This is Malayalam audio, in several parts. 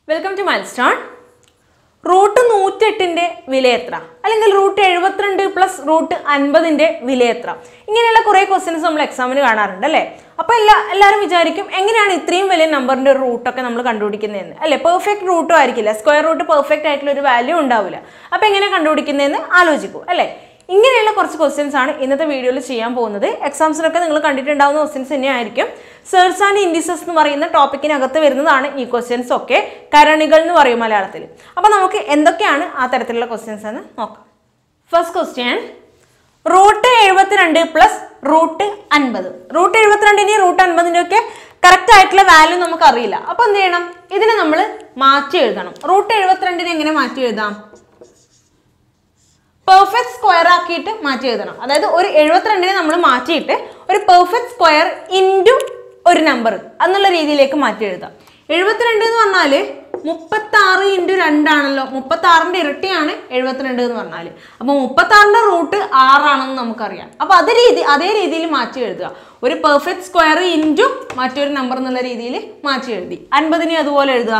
വെൽക്കം ടു മൈൽസ്റ്റോൺ റൂട്ട് നൂറ്റെട്ടിന്റെ വില എത്ര അല്ലെങ്കിൽ റൂട്ട് എഴുപത്തിരണ്ട് പ്ലസ് റൂട്ട് അൻപതിന്റെ വില എത്ര ഇങ്ങനെയുള്ള കുറെ ക്വസ്റ്റ്യൻസ് നമ്മൾ എക്സാമിന് കാണാറുണ്ട് അല്ലേ അപ്പൊ എല്ലാ എല്ലാവരും വിചാരിക്കും എങ്ങനെയാണ് ഇത്രയും വലിയ നമ്പറിന്റെ ഒരു റൂട്ടൊക്കെ നമ്മൾ കണ്ടുപിടിക്കുന്നതെന്ന് അല്ലേ പെർഫെക്റ്റ് റൂട്ടും ആയിരിക്കില്ല സ്ക്വയർ റൂട്ട് പെർഫെക്റ്റ് ആയിട്ടുള്ള ഒരു വാല്യൂ ഉണ്ടാവില്ല അപ്പൊ എങ്ങനെ കണ്ടുപിടിക്കുന്നതെന്ന് ആലോചിക്കൂ അല്ലേ ഇങ്ങനെയുള്ള കുറച്ച് ക്വസ്റ്റ്യൻസ് ആണ് ഇന്നത്തെ വീഡിയോയിൽ ചെയ്യാൻ പോകുന്നത് എക്സാംസിനൊക്കെ നിങ്ങൾ കണ്ടിട്ടുണ്ടാവുന്ന ക്വസ്റ്റ്യൻസ് തന്നെയായിരിക്കും സെർച്ച് ആൻഡ് ഇൻഡിസസ് എന്ന് പറയുന്ന ടോപ്പിക്കിനകത്ത് വരുന്നതാണ് ഈ ക്വസ്റ്റ്യൻസ് ഒക്കെ കരണികൾ എന്ന് പറയും മലയാളത്തിൽ അപ്പോൾ നമുക്ക് എന്തൊക്കെയാണ് ആ തരത്തിലുള്ള ക്വസ്റ്റ്യൻസ് എന്ന് നോക്കാം ഫസ്റ്റ് ക്വസ്റ്റ്യൻ റൂട്ട് എഴുപത്തിരണ്ട് പ്ലസ് റൂട്ട് അൻപത് റൂട്ട് എഴുപത്തിരണ്ടിൻ്റെയും റൂട്ട് അൻപതിൻ്റെ ഒക്കെ കറക്റ്റ് ആയിട്ടുള്ള വാല്യൂ നമുക്ക് അറിയില്ല അപ്പോൾ എന്ത് ചെയ്യണം ഇതിനെ നമ്മൾ മാറ്റി എഴുതണം റൂട്ട് എഴുപത്തിരണ്ടിനെ എങ്ങനെ മാറ്റി എഴുതാം പെർഫെക്റ്റ് സ്ക്വയർ ആക്കിയിട്ട് മാറ്റി എഴുതണം അതായത് ഒരു എഴുപത്തിരണ്ടിനെ നമ്മൾ മാറ്റിയിട്ട് ഒരു പെർഫെക്റ്റ് സ്ക്വയർ ഇൻറ്റു ഒരു നമ്പർ എന്നുള്ള രീതിയിലേക്ക് മാറ്റി എഴുതാം എഴുപത്തിരണ്ട് എന്ന് പറഞ്ഞാൽ മുപ്പത്തി ആറ് ഇൻറ്റു രണ്ടാണല്ലോ മുപ്പത്തി ആറിൻ്റെ ഇരട്ടിയാണ് എഴുപത്തിരണ്ട് എന്ന് പറഞ്ഞാൽ അപ്പോൾ മുപ്പത്തി ആറിൻ്റെ റൂട്ട് ആറാണെന്ന് നമുക്കറിയാം അപ്പോൾ അത് രീതി അതേ രീതിയിൽ മാറ്റി എഴുതുക ഒരു പെർഫെക്റ്റ് സ്ക്വയർ ഇൻറ്റു മറ്റൊരു നമ്പർ എന്നുള്ള രീതിയിൽ മാറ്റി എഴുതി അൻപതിനെ അതുപോലെ എഴുതുക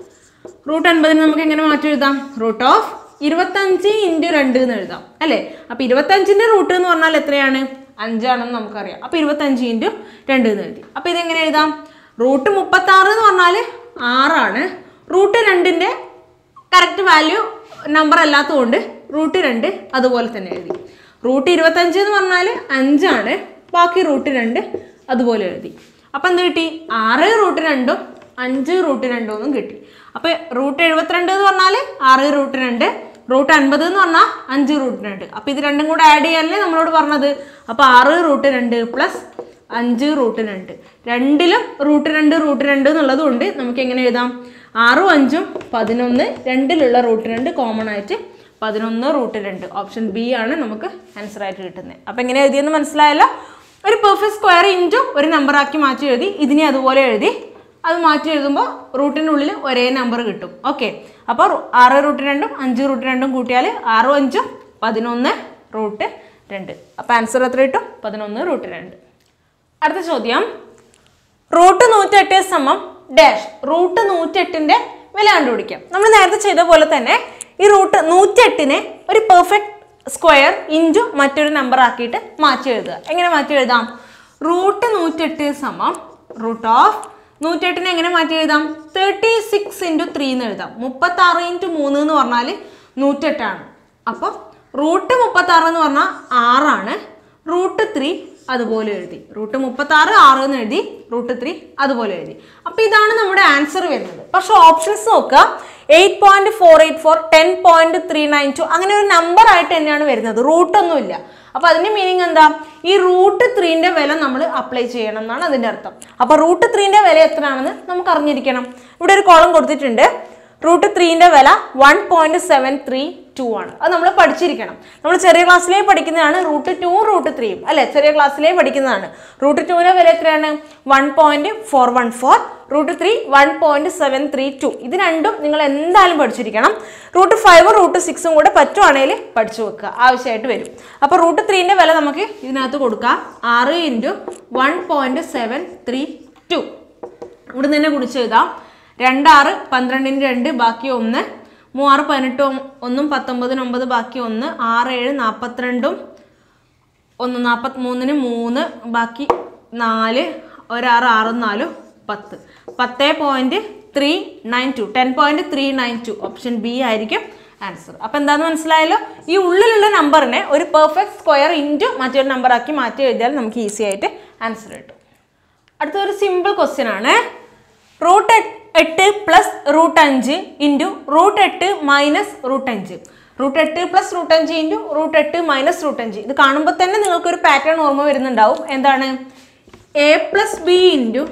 റൂട്ട് അൻപതിന് നമുക്ക് എങ്ങനെ മാറ്റി എഴുതാം റൂട്ട് ഓഫ് ഇരുപത്തഞ്ച് ഇൻറ്റു രണ്ട് എന്ന് എഴുതാം അല്ലേ അപ്പോൾ ഇരുപത്തഞ്ചിൻ്റെ റൂട്ട് എന്ന് പറഞ്ഞാൽ എത്രയാണ് അഞ്ചാണെന്ന് നമുക്കറിയാം അപ്പോൾ ഇരുപത്തഞ്ച് ഇൻറ്റു രണ്ട് എന്ന് എഴുതി അപ്പോൾ ഇതെങ്ങനെ എഴുതാം റൂട്ട് മുപ്പത്താറ് എന്ന് പറഞ്ഞാൽ ആറാണ് റൂട്ട് രണ്ടിൻ്റെ കറക്റ്റ് വാല്യൂ നമ്പർ അല്ലാത്തതുകൊണ്ട് റൂട്ട് രണ്ട് അതുപോലെ തന്നെ എഴുതി റൂട്ട് ഇരുപത്തഞ്ച് എന്ന് പറഞ്ഞാൽ അഞ്ചാണ് ബാക്കി റൂട്ട് രണ്ട് അതുപോലെ എഴുതി അപ്പം എന്ത് കിട്ടി ആറ് റൂട്ട് രണ്ടും അഞ്ച് റൂട്ട് രണ്ടും ഒന്നും കിട്ടി അപ്പോൾ റൂട്ട് എഴുപത്തിരണ്ട് എന്ന് പറഞ്ഞാൽ ആറ് റൂട്ട് രണ്ട് റൂട്ട് അൻപത് എന്ന് പറഞ്ഞാൽ അഞ്ച് റൂട്ട് രണ്ട് അപ്പോൾ ഇത് രണ്ടും കൂടെ ആഡ് ചെയ്യാനല്ലേ നമ്മളോട് പറഞ്ഞത് അപ്പോൾ ആറ് റൂട്ട് രണ്ട് പ്ലസ് അഞ്ച് റൂട്ട് രണ്ട് രണ്ടിലും റൂട്ട് രണ്ട് റൂട്ട് രണ്ട് എന്നുള്ളത് കൊണ്ട് നമുക്ക് എങ്ങനെ എഴുതാം ആറും അഞ്ചും പതിനൊന്ന് രണ്ടിലുള്ള റൂട്ട് രണ്ട് കോമൺ ആയിട്ട് പതിനൊന്ന് റൂട്ട് രണ്ട് ഓപ്ഷൻ ബി ആണ് നമുക്ക് ആൻസർ ആയിട്ട് കിട്ടുന്നത് അപ്പം എങ്ങനെ എഴുതിയെന്ന് മനസ്സിലായല്ലോ ഒരു പെർഫെക്റ്റ് സ്ക്വയർ ഇൻറ്റു ഒരു നമ്പർ ആക്കി മാറ്റി എഴുതി ഇതിനെ അതുപോലെ എഴുതി അത് മാറ്റി എഴുതുമ്പോൾ റൂട്ടിൻ്റെ ഉള്ളിൽ ഒരേ നമ്പർ കിട്ടും ഓക്കെ അപ്പോൾ റു- ആറ് റൂട്ട് രണ്ടും അഞ്ച് റൂട്ട് രണ്ടും കൂട്ടിയാൽ ആറും അഞ്ചും പതിനൊന്ന് റൂട്ട് രണ്ട് അപ്പോൾ ആൻസർ എത്ര കിട്ടും പതിനൊന്ന് റൂട്ട് രണ്ട് അടുത്ത ചോദ്യം റൂട്ട് നൂറ്റെട്ട് സമം ഡാഷ് റൂട്ട് നൂറ്റെട്ടിന്റെ വില കണ്ടുപിടിക്കാം നമ്മൾ നേരത്തെ ചെയ്ത പോലെ തന്നെ ഈ റൂട്ട് നൂറ്റെട്ടിനെ ഒരു പെർഫെക്റ്റ് സ്ക്വയർ ഇൻറ്റു മറ്റൊരു നമ്പർ ആക്കിയിട്ട് മാറ്റി എഴുതുക എങ്ങനെ മാറ്റി എഴുതാം റൂട്ട് നൂറ്റെട്ട് സമം റൂട്ട് ഓഫ് നൂറ്റെട്ടിനെ എങ്ങനെ മാറ്റി എഴുതാം തേർട്ടി സിക്സ് ഇൻറ്റു ത്രീ എന്ന് എഴുതാം മുപ്പത്തി ആറ് ഇൻറ്റു മൂന്ന് എന്ന് പറഞ്ഞാൽ നൂറ്റെട്ടാണ് അപ്പോൾ റൂട്ട് മുപ്പത്തി ആറ് എന്ന് പറഞ്ഞാൽ ആറാണ് റൂട്ട് ത്രീ അതുപോലെ എഴുതി റൂട്ട് മുപ്പത്തി ആറ് ആറ് എന്ന് എഴുതി റൂട്ട് ത്രീ അതുപോലെ എഴുതി അപ്പോൾ ഇതാണ് നമ്മുടെ ആൻസർ വരുന്നത് പക്ഷെ ഓപ്ഷൻസ് നോക്കുക eight point four eight four ten point three nine two അങ്ങനെ ഒരു നമ്പർ ആയിട്ട് തന്നെയാണ് വരുന്നത് റൂട്ടൊന്നുമില്ല അപ്പോൾ അതിന്റെ മീനിങ് എന്താ ഈ റൂട്ട് ത്രീൻ്റെ വില നമ്മൾ അപ്ലൈ ചെയ്യണം എന്നാണ് അതിൻ്റെ അർത്ഥം അപ്പോൾ റൂട്ട് ത്രീൻ്റെ വില എത്രയാണെന്ന് നമുക്ക് അറിഞ്ഞിരിക്കണം ഇവിടെ ഒരു കോളം കൊടുത്തിട്ടുണ്ട് റൂട്ട് ത്രീൻ്റെ വില one point seven three two ആണ് അത് നമ്മൾ പഠിച്ചിരിക്കണം നമ്മൾ ചെറിയ ക്ലാസ്സിലേ പഠിക്കുന്നതാണ് റൂട്ട് ടു റൂട്ട് ത്രീയും അല്ലെ ചെറിയ ക്ലാസ്സിലേ പഠിക്കുന്നതാണ് റൂട്ട് ടുവിൻ്റെ വില എത്രയാണ് one point four one four root three one point seven three two ഇത് രണ്ടും നിങ്ങൾ എന്തായാലും പഠിച്ചിരിക്കണം റൂട്ട് ഫൈവും റൂട്ട് സിക്സും കൂടെ പറ്റുവാണെങ്കിൽ പഠിച്ചു വെക്കുക ആവശ്യമായിട്ട് വരും അപ്പോൾ റൂട്ട് ത്രീൻ്റെ വില നമുക്ക് ഇതിനകത്ത് കൊടുക്കാം ആറ് into one point seven three two ഇവിടെ നിന്ന് തന്നെ കുടിച്ചെഴുതാം രണ്ടാറ് പന്ത്രണ്ടിന് രണ്ട് ബാക്കി ഒന്ന് മൂവാറ് പതിനെട്ട് ഒ- ഒന്നും പത്തൊമ്പതിന് ഒമ്പത് ബാക്കി ഒന്ന് ആറ് ഏഴ് നാൽപ്പത്തിരണ്ടും ഒന്ന് നാൽപ്പത്തി മൂന്നിന് മൂന്ന് ബാക്കി നാല് ഒരാറ് ആറും നാലും പത്ത് പത്ത് point three nine two ten point three nine two option B ആയിരിക്കും ആൻസർ അപ്പം എന്താണെന്ന് മനസ്സിലായല്ലോ ഈ ഉള്ളിലുള്ള നമ്പറിനെ ഒരു പെർഫെക്റ്റ് സ്ക്വയർ ഇൻറ്റു മറ്റൊരു നമ്പർ ആക്കി മാറ്റി എഴുതിയാൽ നമുക്ക് ഈസി ആയിട്ട് ആൻസർ കിട്ടും അടുത്തൊരു സിമ്പിൾ ക്വസ്റ്റ്യൻ ആണ് റൂട്ട് എട്ട് പ്ലസ് റൂട്ട് അഞ്ച് ഇൻറ്റു റൂട്ട് എട്ട് മൈനസ് റൂട്ട് അഞ്ച് റൂട്ട് എട്ട് പ്ലസ് റൂട്ട് അഞ്ച് ഇൻറ്റു റൂട്ട് എട്ട് മൈനസ് റൂട്ട് അഞ്ച് ഇത് കാണുമ്പോൾ തന്നെ നിങ്ങൾക്കൊരു പാറ്റേൺ ഓർമ്മ വരുന്നുണ്ടാവും എന്താണ് A plus B into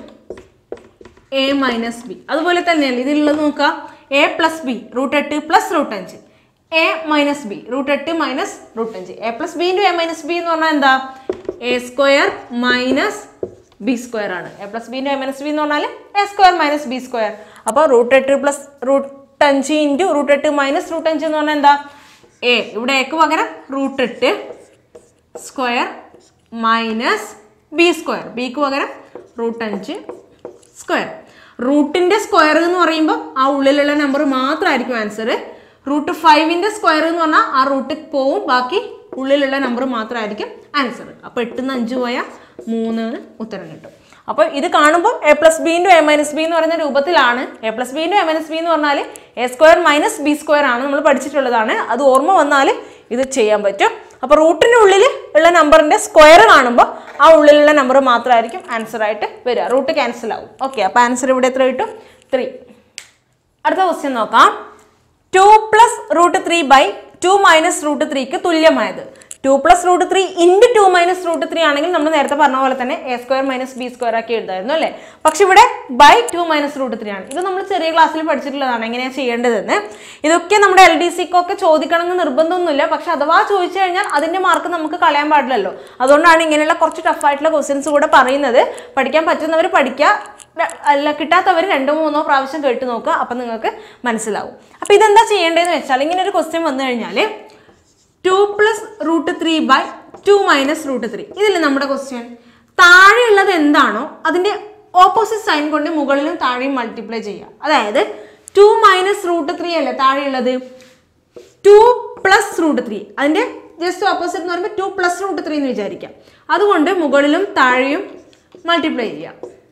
A minus B അതുപോലെ തന്നെയല്ലേ ഇതിലുള്ളത് നോക്കുക എ പ്ലസ് ബി റൂട്ട് എട്ട് പ്ലസ് റൂട്ട് അഞ്ച് എ മൈനസ് ബി റൂട്ട് എട്ട് മൈനസ് റൂട്ട് അഞ്ച് A plus B into A minus B എന്ന് പറഞ്ഞാൽ എന്താ A square minus B square ആണ് A plus B into A minus B എന്ന് പറഞ്ഞാൽ A square minus B square അപ്പോൾ റൂട്ട് എട്ട് പ്ലസ് റൂട്ട് അഞ്ച് ഇൻറ്റു റൂട്ട് എട്ട് മൈനസ് റൂട്ട് അഞ്ച് എന്ന് പറഞ്ഞാൽ എന്താ എ ഇവിടെ എക്ക് പകരം റൂട്ട് എട്ട് സ്ക്വയർ മൈനസ് ബി സ്ക്വയർ ബിക്ക് പകരം റൂട്ട് അഞ്ച് സ്ക്വയർ റൂട്ടിന്റെ സ്ക്വയർ എന്ന് പറയുമ്പോൾ ആ ഉള്ളിലുള്ള നമ്പർ മാത്രമായിരിക്കും ആൻസർ റൂട്ട് ഫൈവിന്റെ സ്ക്വയർ എന്ന് പറഞ്ഞാൽ ആ റൂട്ടിൽ പോവും ബാക്കി ഉള്ളിലുള്ള നമ്പർ മാത്രമായിരിക്കും ആൻസർ അപ്പോൾ എട്ടിന്ന് അഞ്ച് പോയാൽ മൂന്നിന് ഉത്തരം കിട്ടും അപ്പോൾ ഇത് കാണുമ്പോൾ A plus B into A minus B എന്ന് പറയുന്ന രൂപത്തിലാണ് A plus B into A minus B എന്ന് പറഞ്ഞാൽ A square minus B square ആണ് നമ്മൾ പഠിച്ചിട്ടുള്ളതാണ് അത് ഓർമ്മ വന്നാൽ ഇത് ചെയ്യാൻ പറ്റും അപ്പോൾ റൂട്ടിൻ്റെ ഉള്ളിൽ ഉള്ള നമ്പറിൻ്റെ സ്ക്വയർ കാണുമ്പോൾ ആ ഉള്ളിലുള്ള നമ്പർ മാത്രമായിരിക്കും ആൻസർ ആയിട്ട് വരിക റൂട്ട് ക്യാൻസൽ ആവും ഓക്കെ അപ്പോൾ ആൻസർ ഇവിടെ എത്ര കിട്ടും ത്രീ അടുത്ത ക്വസ്റ്റ്യൻ നോക്കാം two plus root three by two minus root ത്രീക്ക് തുല്യമായത് two plus root three into two minus root three ആണെങ്കിൽ നമ്മൾ നേരത്തെ പറഞ്ഞ പോലെ തന്നെ A square minus B square ആക്കി എഴുതായിരുന്നു അല്ലേ പക്ഷെ ഇവിടെ by two minus root three ആണ് ഇത് നമ്മൾ ചെറിയ ക്ലാസ്സിൽ പഠിച്ചിട്ടുള്ളതാണ് എങ്ങനെയാണ് ചെയ്യേണ്ടതെന്ന് ഇതൊക്കെ നമ്മുടെ എൽ ഡി സിക്കൊക്കെ ചോദിക്കണം എന്ന് നിർബന്ധമൊന്നുമില്ല പക്ഷെ അഥവാ ചോദിച്ചു കഴിഞ്ഞാൽ അതിന്റെ മാർക്ക് നമുക്ക് കളയാൻ പാടില്ലല്ലോ അതുകൊണ്ടാണ് ഇങ്ങനെയുള്ള കുറച്ച് ടഫായിട്ടുള്ള ക്വസ്റ്റ്യൻസ് കൂടെ പറയുന്നത് പഠിക്കാൻ പറ്റുന്നവർ പഠിക്കുക ര- അല്ല കിട്ടാത്തവർ രണ്ടോ മൂന്നോ പ്രാവശ്യം കേട്ട് നോക്കുക അപ്പം നിങ്ങൾക്ക് മനസ്സിലാവും അപ്പം ഇതെന്താ ചെയ്യേണ്ടതെന്ന് വെച്ചാൽ ഇങ്ങനെ ഒരു ക്വസ്റ്റ്യൻ വന്നു കഴിഞ്ഞാൽ two plus root three by two minus root three ഇതില്ലേ നമ്മുടെ ക്വസ്റ്റ്യൻ താഴെയുള്ളത് എന്താണോ അതിൻ്റെ ഓപ്പോസിറ്റ് സൈൻ കൊണ്ട് മുകളിലും താഴെയും മൾട്ടിപ്ലൈ ചെയ്യുക അതായത് ടു മൈനസ് റൂട്ട് ത്രീ അല്ലേ താഴെയുള്ളത് ടു പ്ലസ് റൂട്ട് ത്രീ അതിൻ്റെ ജസ്റ്റ് ഓപ്പോസിറ്റ് എന്ന് പറയുമ്പോൾ ടു പ്ലസ് റൂട്ട് ത്രീ എന്ന് വിചാരിക്കാം അതുകൊണ്ട് മുകളിലും താഴെയും മൾട്ടിപ്ലൈ ചെയ്യാം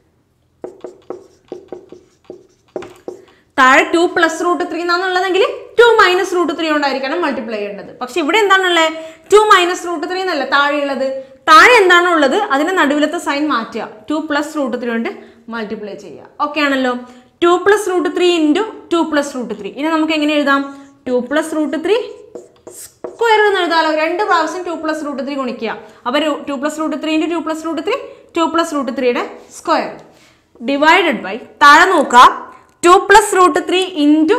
താഴെ ടു പ്ലസ് റൂട്ട് ത്രീ എന്നാന്നുള്ളതെങ്കിൽ ടു മൈനസ് റൂട്ട് ത്രീ കൊണ്ടായിരിക്കണം മൾട്ടിപ്ലൈ ചെയ്യേണ്ടത് പക്ഷെ ഇവിടെ എന്താണുള്ളത് ടു മൈനസ് റൂട്ട് ത്രീ എന്നല്ല താഴെയുള്ളത് താഴെ എന്താണുള്ളത് അതിന്റെ നടുവിലത്തെ സൈൻ മാറ്റുക ടു പ്ലസ് റൂട്ട് ത്രീ കൊണ്ട് മൾട്ടിപ്ലൈ ചെയ്യുക ഓക്കെ ആണല്ലോ two plus root three into two plus root three ഇനി നമുക്ക് എങ്ങനെ എഴുതാം two plus root three square എന്ന് എഴുതാലോ രണ്ട് പ്രാവശ്യം ടു പ്ലസ് റൂട്ട് ത്രീ ഗുണിക്കുക അപ്പോൾ two plus root three into two plus root three two plus root ത്രീയുടെ സ്ക്വയർ ഡിവൈഡഡ് ബൈ താഴെ നോക്കുക two plus root three into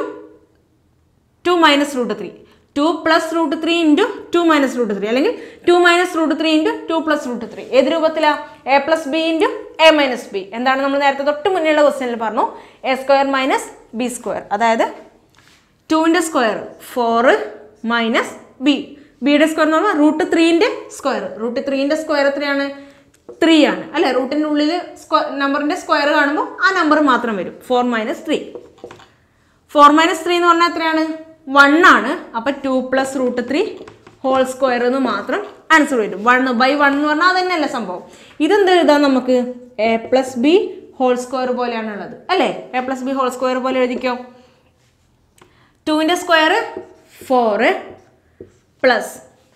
two minus root three two plus root three into two minus root three അല്ലെങ്കിൽ two minus root three into two plus root three ഏത് രൂപത്തിലാ A plus B into A minus B എന്താണ് നമ്മൾ നേരത്തെ തൊട്ട് മുന്നേയുള്ള ക്വസ്റ്റ്യനിൽ പറഞ്ഞു A square minus B square അതായത് ടുവിൻ്റെ സ്ക്വയർ ഫോറ് മൈനസ് ബി ബിയുടെ സ്ക്വയർ എന്ന് പറഞ്ഞാൽ റൂട്ട് ത്രീൻ്റെ സ്ക്വയർ റൂട്ട് ത്രീൻ്റെ സ്ക്വയർ എത്രയാണ് ത്രീ ആണ് അല്ലേ റൂട്ടിൻ്റെ ഉള്ളിൽ സ്ക്വ നമ്പറിൻ്റെ സ്ക്വയർ കാണുമ്പോൾ ആ നമ്പർ മാത്രം വരും four minus three four minus three എന്ന് പറഞ്ഞാൽ എത്രയാണ് വൺ ആണ് അപ്പം two plus root three whole square എന്ന് മാത്രം ആൻസർ വരും വൺ ബൈ വൺ എന്ന് പറഞ്ഞാൽ അത് തന്നെയല്ല സംഭവം ഇതെന്ത് എഴുതാം നമുക്ക് A plus B whole square പോലെയാണുള്ളത് അല്ലേ A plus B whole square പോലെ എഴുതിക്കോ ടുവിൻ്റെ സ്ക്വയർ ഫോറ് പ്ലസ്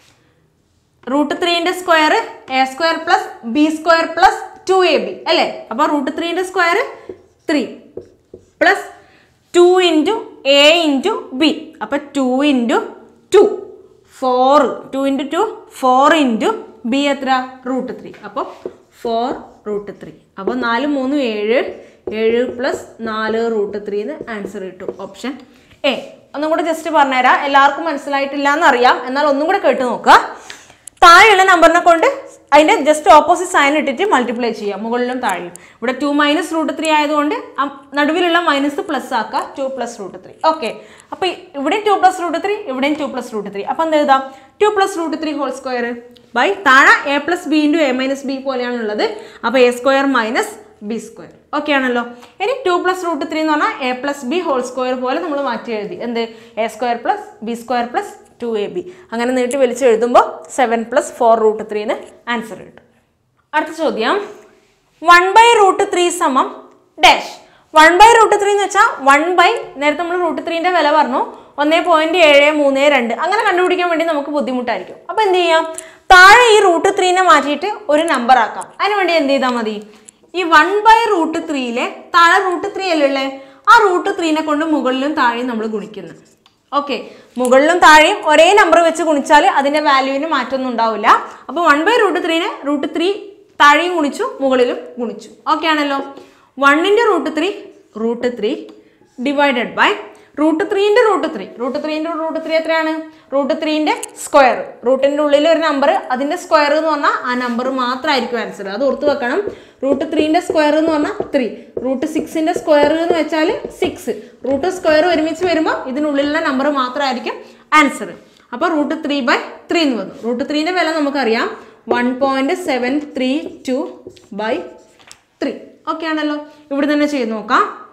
റൂട്ട് ത്രീൻ്റെ square A square plus B square plus two A B അല്ലേ അപ്പോൾ റൂട്ട് ത്രീൻ്റെ square three plus two into A into B അപ്പോൾ two into two four two into two four into B എത്ര റൂട്ട് ത്രീ അപ്പോൾ ഫോർ റൂട്ട് ത്രീ അപ്പോൾ നാല് മൂന്ന് ഏഴ് ഏഴ് പ്ലസ് നാല് റൂട്ട് ത്രീന്ന് ആൻസർ കിട്ടും ഓപ്ഷൻ എ ഒന്നും കൂടെ ജസ്റ്റ് പറഞ്ഞുതരാം എല്ലാവർക്കും മനസ്സിലായിട്ടില്ല എന്നറിയാം എന്നാൽ ഒന്നും കൂടെ കേട്ട് നോക്കുക താഴെയുള്ള നമ്പറിനെ കൊണ്ട് അതിന്റെ ജസ്റ്റ് ഓപ്പോസിറ്റ് സൈൻ ഇട്ടിട്ട് മൾട്ടിപ്ലൈ ചെയ്യാം മുകളിലും താഴെയും ഇവിടെ ടു മൈനസ് റൂട്ട് ത്രീ ആയതുകൊണ്ട് ആ നടുവിലുള്ള മൈനസ് പ്ലസ് ആക്കുക two plus root three okay അപ്പോൾ ഇവിടെയും ടു പ്ലസ് റൂട്ട് ത്രീ ഇവിടെയും ടു പ്ലസ് റൂട്ട് ത്രീ അപ്പോൾ എന്ത് എഴുതാം two plus root three whole square by താഴെ A plus B into A minus B പോലെയാണുള്ളത് അപ്പോൾ A square minus B square okay ആണല്ലോ ഇനി ടു പ്ലസ് റൂട്ട് ത്രീ എന്ന് പറഞ്ഞാൽ A plus B whole square പോലെ നമ്മൾ മാറ്റി എഴുതി എന്ത് A square plus B square plus two A B അങ്ങനെ നീട്ടി വലിച്ച് എഴുതുമ്പോൾ സെവൻ പ്ലസ് ഫോർ റൂട്ട് ത്രീന്ന് ആൻസർ കിട്ടും അടുത്ത ചോദ്യം വൺ ബൈ റൂട്ട് ത്രീ സമം dash one by root three എന്ന് വെച്ചാൽ വൺ ബൈ നേരത്തെ നമ്മൾ റൂട്ട് ത്രീൻ്റെ വില പറഞ്ഞു ഒന്നേ പോയിന്റ് ഏഴ് മൂന്ന് രണ്ട് അങ്ങനെ കണ്ടുപിടിക്കാൻ വേണ്ടി നമുക്ക് ബുദ്ധിമുട്ടായിരിക്കും അപ്പോൾ എന്ത് ചെയ്യാം താഴെ ഈ റൂട്ട് ത്രീനെ മാറ്റിയിട്ട് ഒരു നമ്പർ ആക്കാം അതിന് വേണ്ടി എന്ത് ചെയ്താൽ മതി ഈ വൺ ബൈ റൂട്ട് ത്രീയിലെ താഴെ റൂട്ട് ത്രീ അല്ലേ ആ റൂട്ട് ത്രീനെ കൊണ്ട് മുകളിലും താഴെയും നമ്മൾ ഗുണിക്കുന്നു ഓക്കെ മുകളിലും താഴെയും ഒരേ നമ്പർ വെച്ച് ഗുണിച്ചാൽ അതിന്റെ വാല്യൂവിന് മാറ്റമൊന്നും ഉണ്ടാവില്ല അപ്പോൾ വൺ ബൈ റൂട്ട് ത്രീനെ റൂട്ട് ത്രീ താഴെയും ഗുണിച്ചു മുകളിലും ഗുണിച്ചു ഓക്കെ ആണല്ലോ വണ്ണിൻ്റെ root three root three divided by root ത്രീൻ്റെ റൂട്ട് ത്രീ റൂട്ട് ത്രീൻ്റെ റൂട്ട് ത്രീ എത്രയാണ് റൂട്ട് ത്രീൻ്റെ സ്ക്വയർ റൂട്ടിൻ്റെ ഉള്ളിൽ ഒരു നമ്പർ അതിൻ്റെ സ്ക്വയർ എന്ന് പറഞ്ഞാൽ ആ നമ്പർ മാത്രമായിരിക്കും ആൻസർ അത് ഓർത്ത് വെക്കണം റൂട്ട് ത്രീൻ്റെ സ്ക്വയർ എന്ന് പറഞ്ഞാൽ ത്രീ റൂട്ട് സിക്സിൻ്റെ സ്ക്വയർ എന്ന് വെച്ചാൽ സിക്സ് റൂട്ട് സ്ക്വയർ ഒരുമിച്ച് വരുമ്പോൾ ഇതിനുള്ളിലുള്ള നമ്പർ മാത്രമായിരിക്കും ആൻസർ അപ്പോൾ റൂട്ട് ത്രീ ബൈ ത്രീ എന്ന് വന്നു റൂട്ട് ത്രീൻ്റെ വില നമുക്കറിയാം one point seven three two by three okay ആണല്ലോ ഇവിടെ തന്നെ ചെയ്ത് നോക്കാം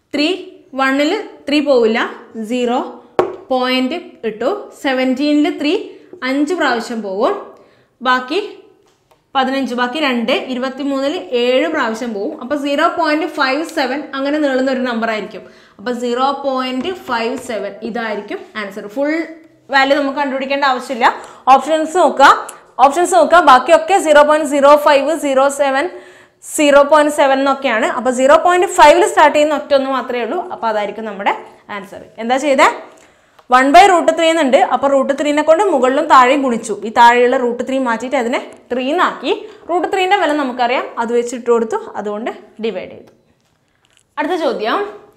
ത്രീ വണ്ണിൽ ത്രീ പോവില്ല സീറോ പോയിന്റ് ഇട്ടു സെവൻറ്റീനിൽ ത്രീ അഞ്ച് പ്രാവശ്യം പോകും ബാക്കി പതിനഞ്ച് ബാക്കി രണ്ട് ഇരുപത്തി മൂന്നിൽ ഏഴ് പ്രാവശ്യം പോകും അപ്പോൾ സീറോ പോയിന്റ് ഫൈവ് സെവൻ അങ്ങനെ നീളുന്ന ഒരു നമ്പർ ആയിരിക്കും അപ്പോൾ സീറോ പോയിന്റ് ഫൈവ് സെവൻ ഇതായിരിക്കും ആൻസർ ഫുൾ വാല്യൂ നമുക്ക് കണ്ടുപിടിക്കേണ്ട ആവശ്യമില്ല ഓപ്ഷൻസ് നോക്കുക ഓപ്ഷൻസ് നോക്കുക ബാക്കിയൊക്കെ zero point zero five zero seven zero point seven എന്നൊക്കെയാണ് അപ്പോൾ സീറോ പോയിന്റ് ഫൈവിൽ സ്റ്റാർട്ട് ചെയ്യുന്ന ഒറ്റ ഒന്ന് മാത്രമേ ഉള്ളൂ അപ്പോൾ അതായിരിക്കും നമ്മുടെ ആൻസർ എന്താ ചെയ്തേ വൺ ബൈ റൂട്ട് ത്രീ എന്നുണ്ട് അപ്പോൾ റൂട്ട് ത്രീനെ കൊണ്ട് മുകളിലും താഴെയും ഗുണിച്ചു ഈ താഴെയുള്ള റൂട്ട് ത്രീ മാറ്റിയിട്ട് അതിനെ ത്രീന്നാക്കി റൂട്ട് ത്രീൻ്റെ വില നമുക്കറിയാം അത് വെച്ച് ഇട്ട് കൊടുത്തു അതുകൊണ്ട് ഡിവൈഡ് ചെയ്തു അടുത്ത ചോദ്യം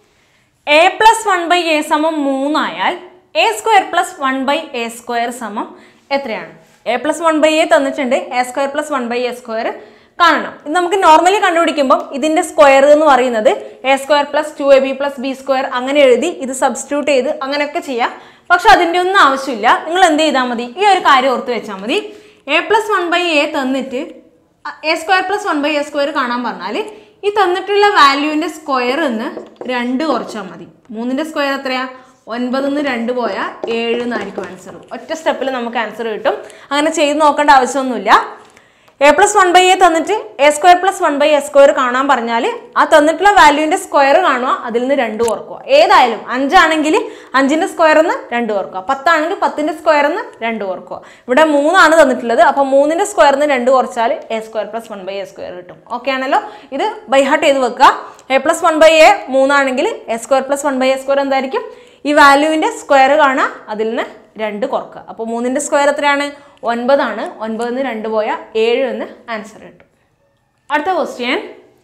A plus one by A സമം മൂന്നായാൽ A square plus one by A square സമം എത്രയാണ് A plus one by A തന്നിട്ടുണ്ട് A square plus one by A square കാണണം ഇത് നമുക്ക് നോർമലി കണ്ടുപിടിക്കുമ്പോൾ ഇതിന്റെ സ്ക്വയർ എന്ന് പറയുന്നത് A square plus two A B plus B square അങ്ങനെ എഴുതി ഇത് സബ്സ്റ്റിറ്റ്യൂട്ട് ചെയ്ത് അങ്ങനെയൊക്കെ ചെയ്യാം പക്ഷെ അതിൻ്റെ ഒന്നും ആവശ്യമില്ല നിങ്ങൾ എന്ത് ചെയ്താൽ മതി ഈ ഒരു കാര്യം ഓർത്ത് വെച്ചാൽ മതി A plus one by A തന്നിട്ട് A square plus one by A square കാണാൻ പറഞ്ഞാൽ ഈ തന്നിട്ടുള്ള വാല്യൂവിൻ്റെ സ്ക്വയർ എന്ന് രണ്ട് കുറച്ചാൽ മതി മൂന്നിൻ്റെ സ്ക്വയർ എത്രയാ ഒൻപതിൽ നിന്ന് രണ്ട് പോയാൽ ഏഴ് എന്നായിരിക്കും ആൻസർ ഒറ്റ സ്റ്റെപ്പിൽ നമുക്ക് ആൻസർ കിട്ടും അങ്ങനെ ചെയ്ത് നോക്കേണ്ട ആവശ്യമൊന്നുമില്ല A plus one by A തന്നിട്ട് A square plus one by A square കാണാൻ പറഞ്ഞാൽ ആ തന്നിട്ടുള്ള വാല്യൂവിൻ്റെ സ്ക്വയർ കാണുക അതിൽ നിന്ന് രണ്ട് ഓർക്കുക ഏതായാലും അഞ്ചാണെങ്കിൽ അഞ്ചിൻ്റെ സ്ക്വയർ എന്ന് രണ്ട് ഓർക്കുക പത്താണെങ്കിൽ പത്തിൻ്റെ സ്ക്വയർ എന്ന് രണ്ട് ഓർക്കുക ഇവിടെ മൂന്നാണ് തന്നിട്ടുള്ളത് അപ്പോൾ മൂന്നിൻ്റെ സ്ക്വയർ നിന്ന് രണ്ട് കുറച്ചാൽ A square plus one by A square കിട്ടും ഓക്കെ ആണല്ലോ ഇത് ബൈ ഹാർട്ട് ചെയ്ത് വെക്കുക A plus one by A മൂന്നാണെങ്കിൽ A square plus one by A square എന്തായിരിക്കും ഈ വാല്യൂവിൻ്റെ സ്ക്വയർ കാണുക അതിൽ നിന്ന് രണ്ട് കുറക്കുക അപ്പോൾ മൂന്നിൻ്റെ സ്ക്വയർ എത്രയാണ് ഒൻപതാണ് ഒൻപതിൽ നിന്ന് രണ്ട് പോയാൽ ഏഴ് എന്ന് ആൻസർ കിട്ടും അടുത്ത question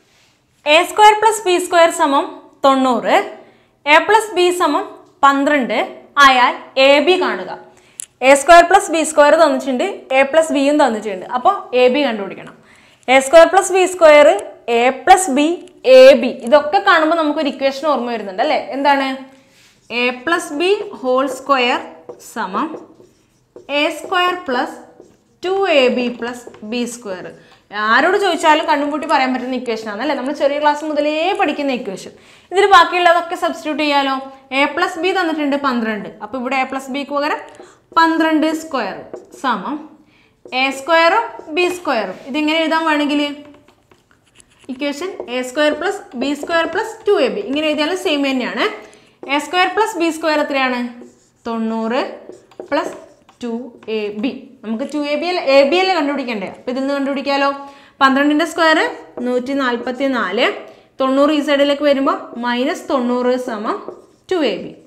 A square plus B square സമം തൊണ്ണൂറ് എ പ്ലസ് ബി സമം പന്ത്രണ്ട് ആയാൽ എ ബി കാണുക A square plus B square തന്നിട്ടുണ്ട് എ പ്ലസ് ബിയും തന്നിട്ടുണ്ട് അപ്പോൾ എ ബി കണ്ടുപിടിക്കണം A square plus B square A plus B A B ഇതൊക്കെ കാണുമ്പോൾ നമുക്കൊരു ഇക്വേഷൻ ഓർമ്മ വരുന്നുണ്ട് അല്ലേ എന്താണ് A plus B whole square സമം A square plus two A B plus B square ആരോട് ചോദിച്ചാലും കണ്ണുംപൂട്ടി പറയാൻ പറ്റുന്ന ഇക്വേഷൻ ആണ് അല്ലേ നമ്മൾ ചെറിയ ക്ലാസ് മുതലേ പഠിക്കുന്ന ഇക്വേഷൻ ഇതിൽ ബാക്കിയുള്ളതൊക്കെ സബ്സ്റ്റിറ്റ്യൂട്ട് ചെയ്യാലോ എ പ്ലസ് ബി തന്നിട്ടുണ്ട് പന്ത്രണ്ട് അപ്പോൾ ഇവിടെ എ പ്ലസ് ബിക്ക് പകരം പന്ത്രണ്ട് സ്ക്വയർ സമം എ സ്ക്വയറും ബി സ്ക്വയറും ഇതിങ്ങനെ എഴുതാൻ വേണമെങ്കിൽ equation A square plus B square plus two A B ഇങ്ങനെ എഴുതിയാലും സെയിം തന്നെയാണ് A square plus B square എത്രയാണ് തൊണ്ണൂറ് പ്ലസ് ടു എ ബി നമുക്ക് ടു എ ബി അല്ല എ ബി അല്ലേ കണ്ടുപിടിക്കണ്ടേ അപ്പോൾ ഇതിൽ നിന്ന് കണ്ടുപിടിക്കാലോ പന്ത്രണ്ടിൻ്റെ സ്ക്വയർ നൂറ്റി നാൽപ്പത്തി നാല് തൊണ്ണൂറ് ഈ സൈഡിലേക്ക് വരുമ്പോൾ മൈനസ് തൊണ്ണൂറ് സമം ടു എ ബി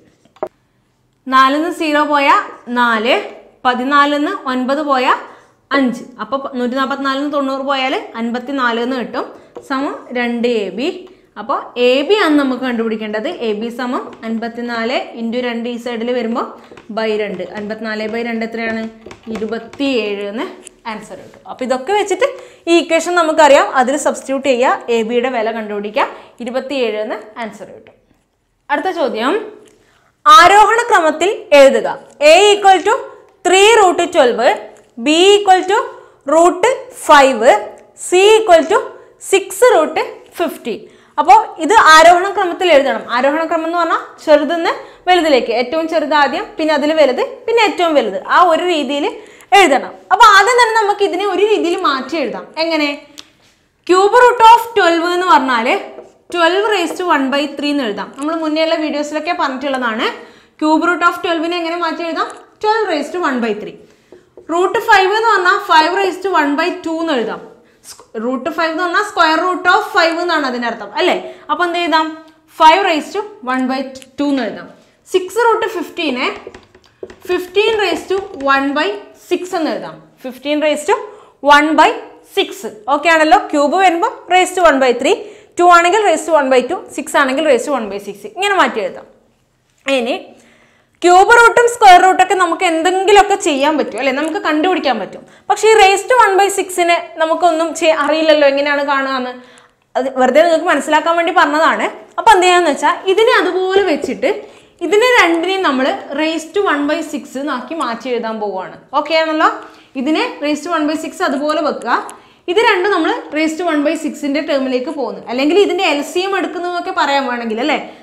നാലിൽ നിന്ന് സീറോ പോയാൽ നാല് പതിനാലിൽ നിന്ന് ഒൻപത് പോയാൽ അഞ്ച് അപ്പോൾ നൂറ്റി നാൽപ്പത്തിനാലിൽ നിന്ന് തൊണ്ണൂറ് പോയാൽ അൻപത്തി നാല് എന്ന് കിട്ടും സമം രണ്ട് എ ബി അപ്പോൾ എ ബി ആണ് നമുക്ക് കണ്ടുപിടിക്കേണ്ടത് എ ബി സമം അൻപത്തിനാല് ഇൻറ്റു രണ്ട് ഈ സൈഡിൽ വരുമ്പോൾ ബൈ രണ്ട് അൻപത്തിനാല് ബൈ രണ്ട് എത്രയാണ് ഇരുപത്തി ഏഴ് എന്ന് ആൻസർ കിട്ടും അപ്പോൾ ഇതൊക്കെ വെച്ചിട്ട് ഈ ഇക്വേഷൻ നമുക്കറിയാം അതിൽ സബ്സ്റ്റിറ്റ്യൂട്ട് ചെയ്യുക എ ബിയുടെ വില കണ്ടുപിടിക്കുക ഇരുപത്തി ഏഴ് എന്ന് ആൻസർ കിട്ടും അടുത്ത ചോദ്യം ആരോഹണ ക്രമത്തിൽ എഴുതുക A equal to three root twelve B equal to root five C equal to six root fifty അപ്പോൾ ഇത് ആരോഹണ ക്രമത്തിൽ എഴുതണം ആരോഹണ ക്രമം എന്ന് പറഞ്ഞാൽ ചെറുതെന്ന് വലുതിലേക്ക് ഏറ്റവും ചെറുത് ആദ്യം പിന്നെ അതിൽ വലുത് പിന്നെ ഏറ്റവും വലുത് ആ ഒരു രീതിയിൽ എഴുതണം അപ്പോൾ ആദ്യം തന്നെ നമുക്ക് ഇതിനെ ഒരു രീതിയിൽ മാറ്റി എഴുതാം എങ്ങനെ ക്യൂബ് റൂട്ട് ഓഫ് ട്വൽവ് എന്ന് പറഞ്ഞാൽ twelve raise to one by three എന്ന് എഴുതാം നമ്മൾ മുന്നേയുള്ള വീഡിയോസിലൊക്കെ പറഞ്ഞിട്ടുള്ളതാണ് ക്യൂബ് റൂട്ട് ഓഫ് ട്വൽവിനെ എങ്ങനെ മാറ്റി എഴുതാം twelve raise to one by three root five എന്ന് പറഞ്ഞാൽ five raise to one by two എന്ന് എഴുതാം റൂട്ട് ഫൈവ് എന്ന് പറഞ്ഞാൽ സ്ക്വയർ റൂട്ട് ഓഫ് ഫൈവ് എന്നാണ് അതിൻ്റെ അർത്ഥം അല്ലേ അപ്പോൾ എന്ത് എഴുതാം five raise to one by two എന്ന് എഴുതാം സിക്സ് റൂട്ട് ഫിഫ്റ്റീനെ fifteen raise to one by six എന്ന് എഴുതാം fifteen raise to one by six okay ആണല്ലോ ക്യൂബ് വരുമ്പോൾ raise to one by three two ആണെങ്കിൽ raise to one by two six ആണെങ്കിൽ raise to one by six ഇങ്ങനെ മാറ്റി എഴുതാം ഇനി ക്യൂബ് റൂട്ടും സ്ക്വയർ റൂട്ടൊക്കെ നമുക്ക് എന്തെങ്കിലുമൊക്കെ ചെയ്യാൻ പറ്റും അല്ലെ നമുക്ക് കണ്ടുപിടിക്കാൻ പറ്റും പക്ഷേ ഈ റേസ് ടു വൺ ബൈ സിക്സിനെ നമുക്കൊന്നും ചെയ്യാൻ അറിയില്ലല്ലോ എങ്ങനെയാണ് കാണുക എന്ന് അത് വെറുതെ നിങ്ങൾക്ക് മനസ്സിലാക്കാൻ വേണ്ടി പറഞ്ഞതാണ് അപ്പോൾ എന്ത് ചെയ്യാന്ന് വെച്ചാൽ ഇതിനെ അതുപോലെ വെച്ചിട്ട് ഇതിനെ രണ്ടിനെയും നമ്മൾ raise to one by six എന്നാക്കി മാറ്റി എഴുതാൻ പോവുകയാണ് ഓക്കെ ആണല്ലോ ഇതിനെ raise to one by six അതുപോലെ വെക്കുക ഇത് രണ്ടും നമ്മൾ റേസ് ടു വൺ ബൈ സിക്സിന്റെ ടേമിലേക്ക് പോകുന്നു അല്ലെങ്കിൽ ഇതിന്റെ എൽ സി എം എടുക്കുന്നതൊക്കെ പറയാൻ വേണമെങ്കിൽ അല്ലേ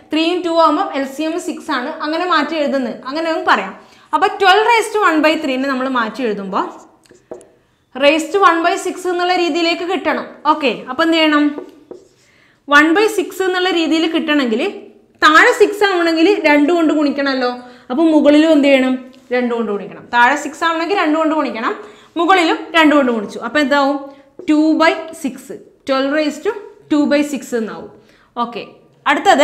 ത്രീയും ടു ആകുമ്പോൾ എൽ സി എം സിക്സ് ആണ് അങ്ങനെ മാറ്റി എഴുതുന്നത് അങ്ങനെ നമുക്ക് പറയാം അപ്പോൾ twelve raise to one by ത്രീനെ നമ്മൾ മാറ്റി എഴുതുമ്പോൾ raise to one by six എന്നുള്ള രീതിയിലേക്ക് കിട്ടണം ഓക്കെ അപ്പോൾ എന്ത് ചെയ്യണം വൺ ബൈ സിക്സ് എന്നുള്ള രീതിയിൽ കിട്ടണമെങ്കിൽ താഴെ സിക്സ് ആവണമെങ്കിൽ രണ്ട് കൊണ്ട് ഗുണിക്കണമല്ലോ അപ്പോൾ മുകളിലും എന്ത് ചെയ്യണം രണ്ട് കൊണ്ട് ഗുണിക്കണം താഴെ സിക്സ് ആവണമെങ്കിൽ രണ്ട് കൊണ്ട് ഗുണിക്കണം മുകളിലും രണ്ട് കൊണ്ട് ഗുണിച്ചു അപ്പോൾ എന്താവും two by six twelve raise to two by six എന്നാവും ഓക്കെ അടുത്തത്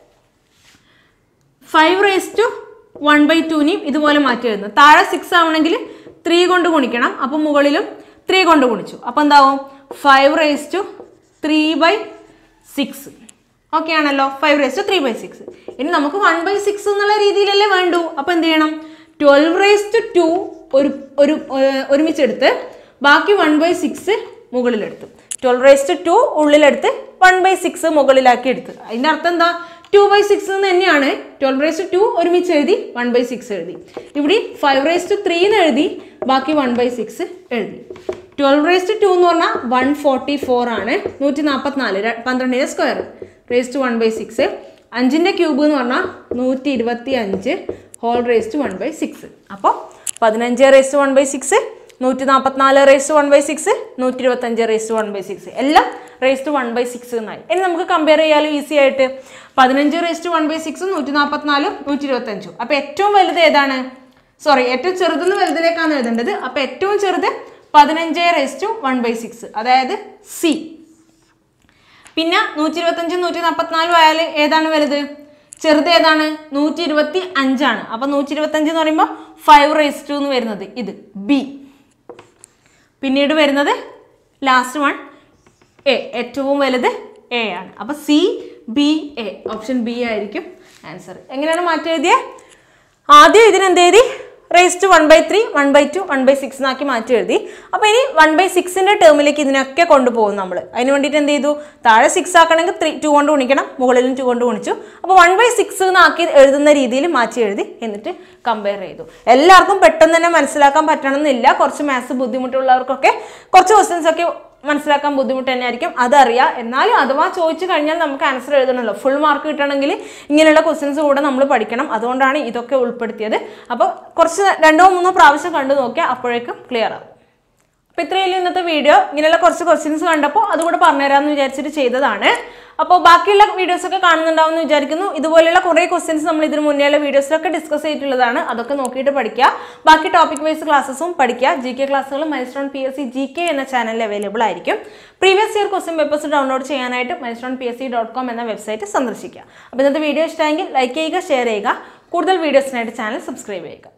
five raise to one by ടുനെയും ഇതുപോലെ മാറ്റി എഴുതുന്നു താഴെ സിക്സ് ആവണമെങ്കിൽ ത്രീ കൊണ്ട് ഗുണിക്കണം അപ്പോൾ മുകളിലും ത്രീ കൊണ്ട് ഗുണിച്ചു അപ്പോൾ എന്താവും five raise to three by six okay ആണല്ലോ five raise to three by six ഇനി നമുക്ക് വൺ ബൈ സിക്സ് എന്നുള്ള രീതിയിലല്ലേ വേണ്ടു അപ്പോൾ എന്ത് ചെയ്യണം ട്വൽവ് റേസ് ടു ടു ഒരു ഒരു ഏർ, ഒരുമിച്ചെടുത്ത് ബാക്കി വൺ ബൈ സിക്സ് മുകളിലെടുത്തു ട്വൽവ് റേസ് ടു ടു ഉള്ളിലെടുത്ത് വൺ ബൈ സിക്സ് മുകളിലാക്കി എടുത്ത് അതിൻ്റെ അർത്ഥം എന്താ ടു ബൈ സിക്സ് എന്ന് തന്നെയാണ് ട്വൽവ് റേസ് ടു ടു ഒരുമിച്ച് എഴുതി വൺ ബൈ സിക്സ് എഴുതി ഇവിടെ ഫൈവ് റേസ് ടു ത്രീ എന്ന് എഴുതി ബാക്കി വൺ ബൈ സിക്സ് എഴുതി ട്വൽവ് റേസ് ടു ടു എന്ന് പറഞ്ഞാൽ വൺ ഫോർട്ടി ഫോർ ആണ് നൂറ്റി നാൽപ്പത്തിനാല് പന്ത്രണ്ടിൻ്റെ square raise to one by six അഞ്ചിൻ്റെ ക്യൂബ് എന്ന് പറഞ്ഞാൽ നൂറ്റി ഇരുപത്തി അഞ്ച് whole raise to one by six അപ്പോൾ പതിനഞ്ച് raise to one by six നൂറ്റി നാൽപ്പത്തിനാല് raise to one by six നൂറ്റി ഇരുപത്തഞ്ച് raise to one by six എല്ലാം raise to one by six എന്നായി ഇനി നമുക്ക് കമ്പയർ ചെയ്യാലോ ഈസി ആയിട്ട് പതിനഞ്ച് റേസ് ടു വൺ ബൈ സിക്സും നൂറ്റി നാൽപ്പത്തിനാലും നൂറ്റി ഇരുപത്തഞ്ചും അപ്പോൾ ഏറ്റവും വലുത് ഏതാണ് സോറി ഏറ്റവും ചെറുതെന്ന് വലുതിലേക്കാണ് എഴുതേണ്ടത് അപ്പോൾ ഏറ്റവും ചെറുത് പതിനഞ്ച് raise to one by six അതായത് സി പിന്നെ നൂറ്റി ഇരുപത്തഞ്ചും നൂറ്റി നാൽപ്പത്തിനാലും ആയാൽ ഏതാണ് വലുത് ചെറുത് ഏതാണ് നൂറ്റി ഇരുപത്തി അഞ്ചാണ് അപ്പം നൂറ്റി ഇരുപത്തഞ്ച് എന്ന് പറയുമ്പോൾ ഫൈവ് റേസ് ടു എന്ന് വരുന്നത് ഇത് ബി പിന്നീട് വരുന്നത് ലാസ്റ്റ് വൺ എ ഏറ്റവും വലുത് എ ആണ് അപ്പോൾ C B A option B ആയിരിക്കും ആൻസർ എങ്ങനെയാണ് മാറ്റി എഴുതിയത് ആദ്യം ഇതിനെന്ത് എഴുതി raise to one by three one by two one by six എന്നാക്കി മാറ്റി എഴുതി അപ്പോൾ ഇനി വൺ ബൈ സിക്സിൻ്റെ ടേമിലേക്ക് ഇതിനൊക്കെ കൊണ്ടുപോകും നമ്മൾ അതിന് വേണ്ടിയിട്ട് എന്ത് ചെയ്തു താഴെ സിക്സ് ആക്കണമെങ്കിൽ ത്രീ ടു കൊണ്ട് ഗുണിക്കണം മുകളിലും ടു കൊണ്ട് ഗുണിച്ചു അപ്പോൾ വൺ ബൈ സിക്സ് എന്നാക്കി എഴുതുന്ന രീതിയിൽ മാറ്റി എഴുതി എന്നിട്ട് കമ്പയർ ചെയ്തു എല്ലാവർക്കും പെട്ടെന്ന് തന്നെ മനസ്സിലാക്കാൻ പറ്റണമെന്നില്ല കുറച്ച് മാത്സ് ബുദ്ധിമുട്ടുള്ളവർക്കൊക്കെ കുറച്ച് ക്വസ്റ്റ്യൻസ് ഒക്കെ മനസ്സിലാക്കാൻ ബുദ്ധിമുട്ട് തന്നെയായിരിക്കും അതറിയാം എന്നാലും അഥവാ ചോദിച്ചു കഴിഞ്ഞാൽ നമുക്ക് ആൻസർ എഴുതണമല്ലോ ഫുൾ മാർക്ക് കിട്ടണമെങ്കിൽ ഇങ്ങനെയുള്ള ക്വസ്റ്റ്യൻസ് കൂടെ നമ്മൾ പഠിക്കണം അതുകൊണ്ടാണ് ഇതൊക്കെ ഉൾപ്പെടുത്തിയത് അപ്പോൾ കുറച്ച് രണ്ടോ മൂന്നോ പ്രാവശ്യം കണ്ടു നോക്കിയാൽ അപ്പോഴേക്കും ക്ലിയർ ആവും അപ്പോൾ ഇത്രയും ഇന്നത്തെ വീഡിയോ ഇങ്ങനെയുള്ള കുറച്ച് ക്വസ്റ്റ്യൻസ് കണ്ടപ്പോൾ അതുകൂടെ പറഞ്ഞുതരാമെന്ന് വിചാരിച്ചിട്ട് ചെയ്തതാണ് അപ്പോൾ ബാക്കിയുള്ള വീഡിയോസ് ഒക്കെ കാണുന്നുണ്ടാവും എന്ന് വിചാരിക്കുന്നു ഇതുപോലെയുള്ള കുറേ ക്വസ്റ്റ്യൻസ് നമ്മൾ ഇതിന് മുന്നേയുള്ള വീഡിയോസിലൊക്കെ ഡിസ്കസ് ചെയ്തിട്ടുള്ളതാണ് അതൊക്കെ നോക്കിയിട്ട് പഠിക്കുക ബാക്കി ടോപ്പിക് വൈസ് ക്ലാസ്സസും പഠിക്കുക ജി കെ ക്ലാസ്സുകൾ Milestone P S C G K എന്ന ചാനലിൽ അവൈലബിൾ ആയിരിക്കും previous year question papers download ചെയ്യാനായിട്ട് Milestone P S C dot com എന്ന വെബ്സൈറ്റ് സന്ദർശിക്കുക അപ്പോൾ ഇന്നത്തെ വീഡിയോ ഇഷ്ടമെങ്കിൽ ലൈക്ക് ചെയ്യുക ഷെയർ ചെയ്യുക കൂടുതൽ വീഡിയോസിനായിട്ട് ചാനൽ സബ്സ്ക്രൈബ് ചെയ്യുക